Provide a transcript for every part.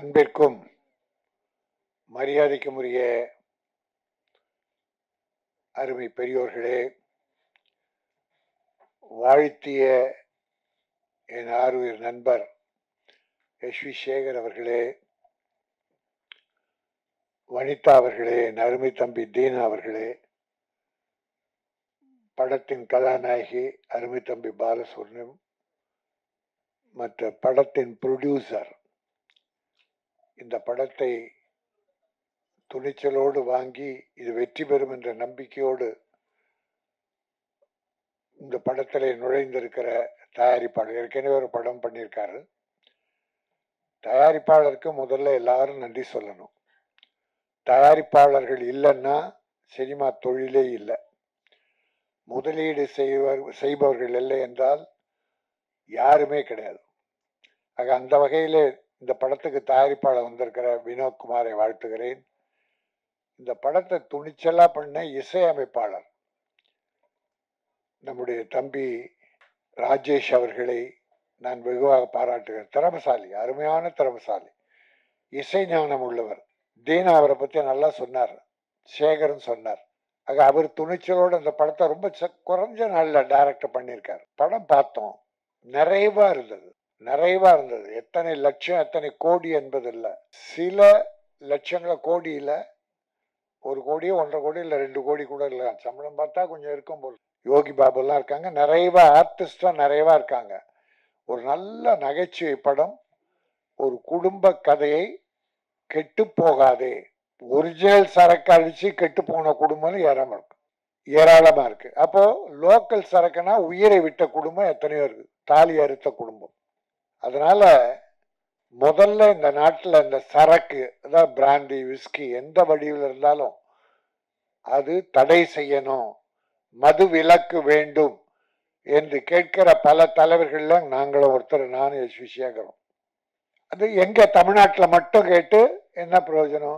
அன்பிற்கும் மரியாதைக்கும் உரிய அருமை பெரியோர்களே வாழ்த்திய என் ஆறுயிர் நண்பர் எஸ் வி சேகர் அவர்களே வனிதா அவர்களே என் அருமை தம்பி தீனா அவர்களே படத்தின் கதாநாயகி அருமை தம்பி பாலசுப்ரமணியம் மற்ற படத்தின் ப்ரொடியூசர் இந்த படத்தை துணிச்சலோடு வாங்கி இது வெற்றி பெறும் என்ற நம்பிக்கையோடு இந்த படத்தில் நுழைந்திருக்கிற தயாரிப்பாளர் ஏற்கனவே ஒரு படம் பண்ணியிருக்காரு தயாரிப்பாளருக்கு முதல்ல எல்லாரும் நன்றி சொல்லணும் தயாரிப்பாளர்கள் இல்லைன்னா சினிமா தொழிலே இல்லை முதலீடு செய்வர் செய்பவர்கள் இல்லை என்றால் யாருமே கிடையாது ஆக அந்த வகையிலே இந்த படத்துக்கு தயாரிப்பாளர் வந்திருக்கிற வினோத்குமாரை வாழ்த்துகிறேன் இந்த படத்தை துணிச்சலா பண்ண இசையமைப்பாளர் நம்முடைய தம்பி ராஜேஷ் அவர்களை நான் வெகுவாக பாராட்டுகிறேன் திறமசாலி அருமையான திறமசாலி இசை ஞானம் உள்ளவர் தீனா அவரை பத்தி நல்லா சொன்னார் சேகரன் சொன்னார் ஆக அவர் துணிச்சலோடு அந்த படத்தை ரொம்ப ச- குறைஞ்ச நாள்ல டைரக்டர் பண்ணியிருக்காரு படம் பார்த்தோம் நிறைவா இருந்தது நிறைவா இருந்தது எத்தனை லட்சம் எத்தனை கோடி என்பது இல்ல சில லட்சங்கள கோடியில ஒரு கோடியோ ஒன்றரை கோடி இல்ல ரெண்டு கோடி கூட இல்ல சம்பளம் பார்த்தா கொஞ்சம் இருக்கும் போல் யோகி பாபு எல்லாம் இருக்காங்க நிறைவா ஆர்டிஸ்டா நிறைவா இருக்காங்க ஒரு நல்ல நகைச்சுவை படம் ஒரு குடும்ப கதையை கெட்டு போகாதே ஒரிஜினல் சரக்கு அழிச்சு கெட்டு போன குடும்பம் ஏறாம இருக்கு ஏராளமா இருக்கு அப்போ லோக்கல் சரக்குனா உயிரை விட்ட குடும்பம் எத்தனையோ இருக்கு தாலி அறுத்த குடும்பம் அதனால முதல்ல இந்த நாட்டுல இந்த சரக்கு அதாவது பிராண்டி விஸ்கி எந்த வடிவில் இருந்தாலும் அது தடை செய்யணும் மது விலக்கு வேண்டும் என்று கேட்கிற பல தலைவர்கள்ல நாங்களும் ஒருத்தர் நானும் எஸ் வி சேகரும் அது எங்க தமிழ்நாட்டுல மட்டும் கேட்டு என்ன பிரயோஜனம்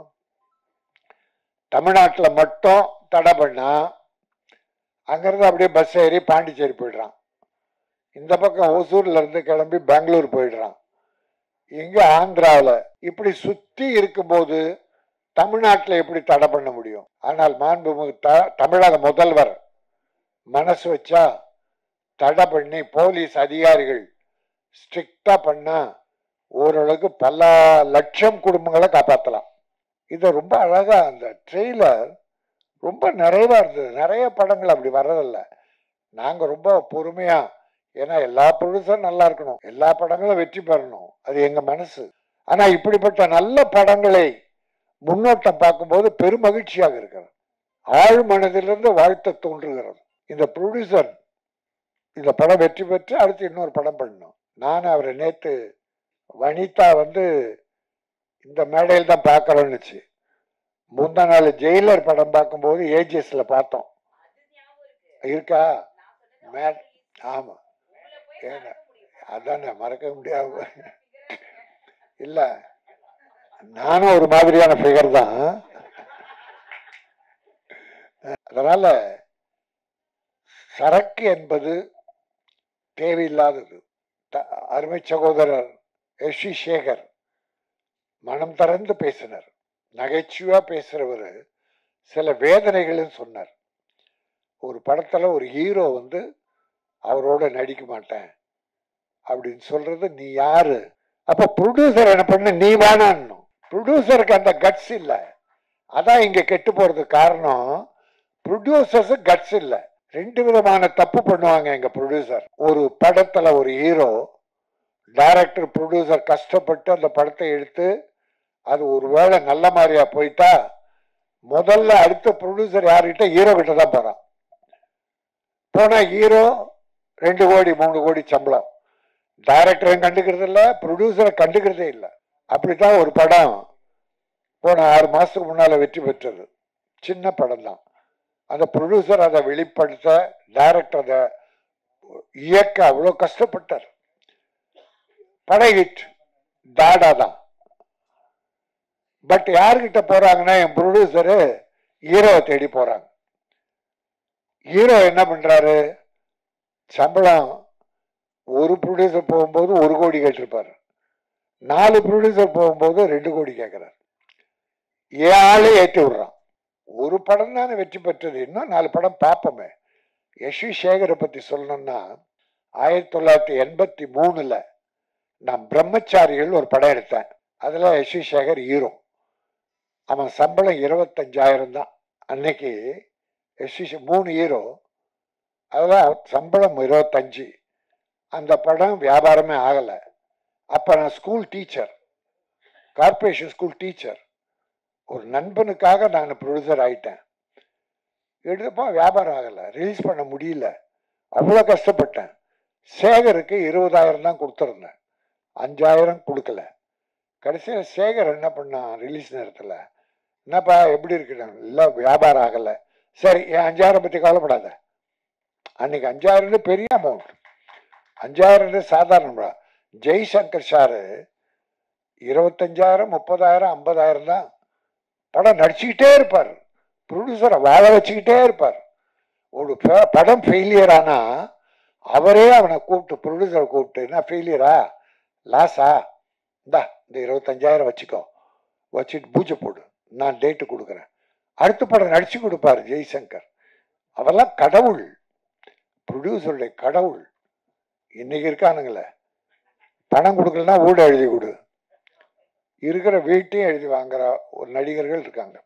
தமிழ்நாட்டுல மட்டும் தடை பண்ணா அங்கிருந்து அப்படியே பஸ் ஏறி பாண்டிச்சேரி போயிடுறான் இந்த பக்கம் ஓசூர்ல இருந்து கிளம்பி பெங்களூர் போயிடுறான் இங்க ஆந்திராவுல இப்படி சுத்தி இருக்கும்போது தமிழ்நாட்டுல எப்படி தடை பண்ண முடியும் ஆனால் மாண்புமிகு த- தமிழக முதல்வர் மனசு வச்சா தடை பண்ணி போலீஸ் அதிகாரிகள் ஸ்ட்ரிக்டா பண்ணா ஓரளவுக்கு பல லட்சம் குடும்பங்களை காப்பாத்தலாம் இது ரொம்ப அழகா அந்த ட்ரெய்லர் ரொம்ப நிறைவா இருந்தது நிறைய படங்கள் அப்படி வர்றதில்ல நாங்க ரொம்ப பொறுமையா ஏன்னா எல்லா ப்ரொடியூசரும் நல்லா இருக்கணும் எல்லா படங்களும் வெற்றி பெறணும் அது எங்க மனசு ஆனா இப்படிப்பட்ட நல்ல படங்களை முன்னோட்டம் பார்க்கும்போது பெருமகிழ்ச்சியாக இருக்கிறது ஆழ் மனதிலிருந்து வாழ்த்த தோன்றுகிறது இந்த ப்ரொடியூசர் இந்த படம் வெற்றி பெற்று அடுத்து இன்னொரு படம் பண்ணணும் நான் அவரை நேத்து வனிதா வந்து இந்த மேடையில் தான் பார்க்கறோன்னுச்சு முந்தா நாள் ஜெயிலர் படம் பார்க்கும்போது ஏஜிஎஸ்ல பார்த்தோம் இருக்கா மே ஆமா ஏன்னா அதானே மறக்க முடியாது இல்ல நானும் ஒரு மாதிரியான ஃபிகர் தான் அதனால சரக்கு என்பது தேவையில்லாதது த- அருமை சகோதரர் எஸ் வி சேகர் மனம் திறந்து பேசினார் நகைச்சுவா பேசுறவர் சில வேதனைகளும் சொன்னார் ஒரு படத்துல ஒரு ஹீரோ வந்து அவரோட நடிக்க மாட்டேன் அப்படின்னு சொல்றது நீ யாரு அப்ப ப்ரொடியூசர் என்ன பண்ண நீ வேணான்னு ப்ரொடியூசருக்கு அந்த கட்ஸ் இல்ல அதான் இங்க கெட்டு போறதுக்கு காரணம் ப்ரொடியூசர்ஸ் கட்ஸ் இல்ல ரெண்டு விதமான தப்பு பண்ணுவாங்க எங்க ப்ரொடியூசர் ஒரு படத்துல ஒரு ஹீரோ டைரக்டர் ப்ரொடியூசர் கஷ்டப்பட்டு அந்த படத்தை எடுத்து அது ஒருவேளை நல்ல மாதிரியா போயிட்டா முதல்ல அடுத்த ப்ரொடியூசர் யாருக்கிட்ட ஹீரோ கிட்ட தான் போறான் போனா ஹீரோ ரெண்டு கோடி மூணு கோடி சம்பளம் டைரக்டரும் கண்டுக்கிறது இல்ல ப்ரொடியூசரை கண்டுக்கிறதே இல்லை அப்படித்தான் ஒரு படம் போன ஆறு மாசத்துக்கு முன்னால வெற்றி பெற்றது சின்ன படம் தான் அந்த ப்ரொடியூசர் அதை வெளிப்படுத்த டைரக்டர் அதை இயக்க அவ்வளோ கஷ்டப்பட்டார் படம் ஹிட் டாடா தான் பட் யாருக்கிட்ட போறாங்கன்னா என் ப்ரொடியூசரு ஹீரோவை தேடி போறாங்க ஹீரோ என்ன பண்றாரு சம்பளம் ஒரு ப்ரொடியூசர் போகும்போது ஒரு கோடி கேட்டிருப்பாரு நாலு ப்ரொடியூசர் போகும்போது ரெண்டு கோடி கேட்குறாரு ஏன் ஆளே ஏற்றி விடுறான் ஒரு படம் தானே வெற்றி பெற்றது இன்னும் நாலு படம் பார்ப்போமே எஸ் வி சேகரை பற்றி சொல்லணும்னா ஆயிரத்தி தொள்ளாயிரத்தி எண்பத்தி மூணுல நான் பிரம்மச்சாரிகள் ஒரு படம் எடுத்தேன் அதில் எஸ் வி சேகர் ஹீரோ அவன் சம்பளம் இருபத்தஞ்சாயிரம் தான் அன்னைக்கு எஸ் வி மூணு ஹீரோ அதில் சம்பளம் இருபத்தஞ்சு அந்த படம் வியாபாரமே ஆகலை அப்போ நான் school teacher corporation school teacher ஒரு நண்பனுக்காக நான் ப்ரொடியூசர் ஆயிட்டேன் எடுத்தப்போ வியாபாரம் ஆகலை ரிலீஸ் பண்ண முடியல அவ்வளோ கஷ்டப்பட்டேன் சேகருக்கு இருபதாயிரம் தான் கொடுத்துருந்தேன் அஞ்சாயிரம் கொடுக்கல கடைசியில் சேகர் என்ன பண்ணான் ரிலீஸ் நேரத்தில் என்னப்பா எப்படி இருக்கு இல்லை வியாபாரம் ஆகலை சரி என் அஞ்சாயிரம் பற்றி கவலைப்படாத அன்னைக்கு அஞ்சாயிரம் பெரிய அமௌண்ட் அஞ்சாயிரம் சாதாரண ஜெய்சங்கர் சாரு இருபத்தஞ்சாயிரம் முப்பதாயிரம் ஐம்பதாயிரம் தான் படம் நடிச்சுக்கிட்டே இருப்பார் ப்ரொடியூசரை வாழ வச்சுக்கிட்டே இருப்பார் ஒரு ப- படம் ஃபெயிலியர் ஆனா அவரே அவனை கூப்பிட்டு ப்ரொடியூசரை கூப்பிட்டு என்ன ஃபெயிலியரா லாஸா இந்தா இந்த இருபத்தஞ்சாயிரம் வச்சுக்கோ வச்சுட்டு பூஜை போடு நான் டேட்டு கொடுக்குறேன் அடுத்த படம் நடிச்சு கொடுப்பாரு ஜெய்சங்கர் அவெல்லாம் கடவுள் ப்ரொடியூசருடைய கடவுள் இன்னைக்கு இருக்கானுங்களே பணம் கொடுக்கலன்னா வீடு எழுதி கொடு இருக்கிற வீட்டையும் எழுதி வாங்குற ஒரு நடிகர்கள் இருக்காங்க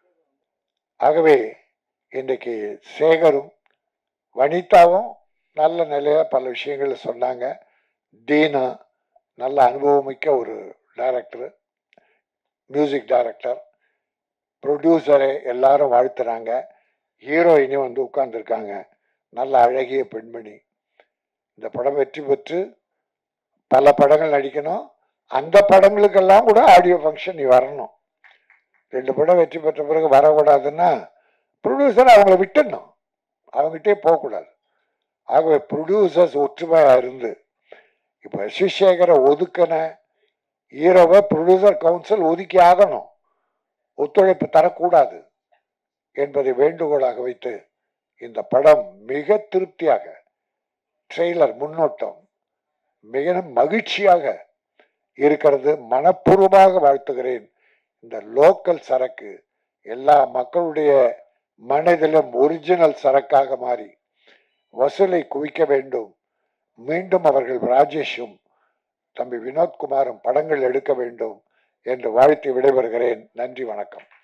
ஆகவே இன்றைக்கு சேகரும் வனிதாவும் நல்ல நிலையா பல விஷயங்களை சொன்னாங்க தீனா நல்ல அனுபவமிக்க ஒரு டைரக்டர் மியூசிக் டைரக்டர் ப்ரொடியூசரை எல்லாரும் வாழ்த்துறாங்க ஹீரோயினி வந்து உட்கார்ந்துருக்காங்க நல்ல அழகிய பெண்மணி இந்த படம் வெற்றி பெற்று பல படங்கள் நடிக்கணும் அந்த படங்களுக்கெல்லாம் கூட ஆடியோ ஃபங்க்ஷன் நீ வரணும் ரெண்டு படம் வெற்றி பெற்ற பிறகு வரக்கூடாதுன்னா ப்ரொடியூசர் அவங்கள விட்டுடணும் அவங்ககிட்டே போகக்கூடாது ஆகவே ப்ரொடியூசர்ஸ் ஒற்றுமையாக இருந்து இப்போ சிவசேகரை ஒதுக்கின ஹீரோவை ப்ரொடியூசர் கவுன்சில் ஒதுக்கி ஆகணும் ஒத்துழைப்பு தரக்கூடாது என்பதை வேண்டுகோளாக வைத்து இந்த படம் மிக திருப்தியாக ட்ரெய்லர் முன்னோட்டம் மிக மகிழ்ச்சியாக இருக்கிறது மனப்பூர்வமாக வாழ்த்துகிறேன் இந்த லோக்கல் சரக்கு எல்லா மக்களுடைய மனதிலும் ஒரிஜினல் சரக்காக மாறி வசூலை குவிக்க வேண்டும் மீண்டும் அவர்கள் ராஜேஷும் தம்பி வினோத்குமாரும் படங்கள் எடுக்க வேண்டும் என்று வாழ்த்தி விடைபெறுகிறேன் நன்றி வணக்கம்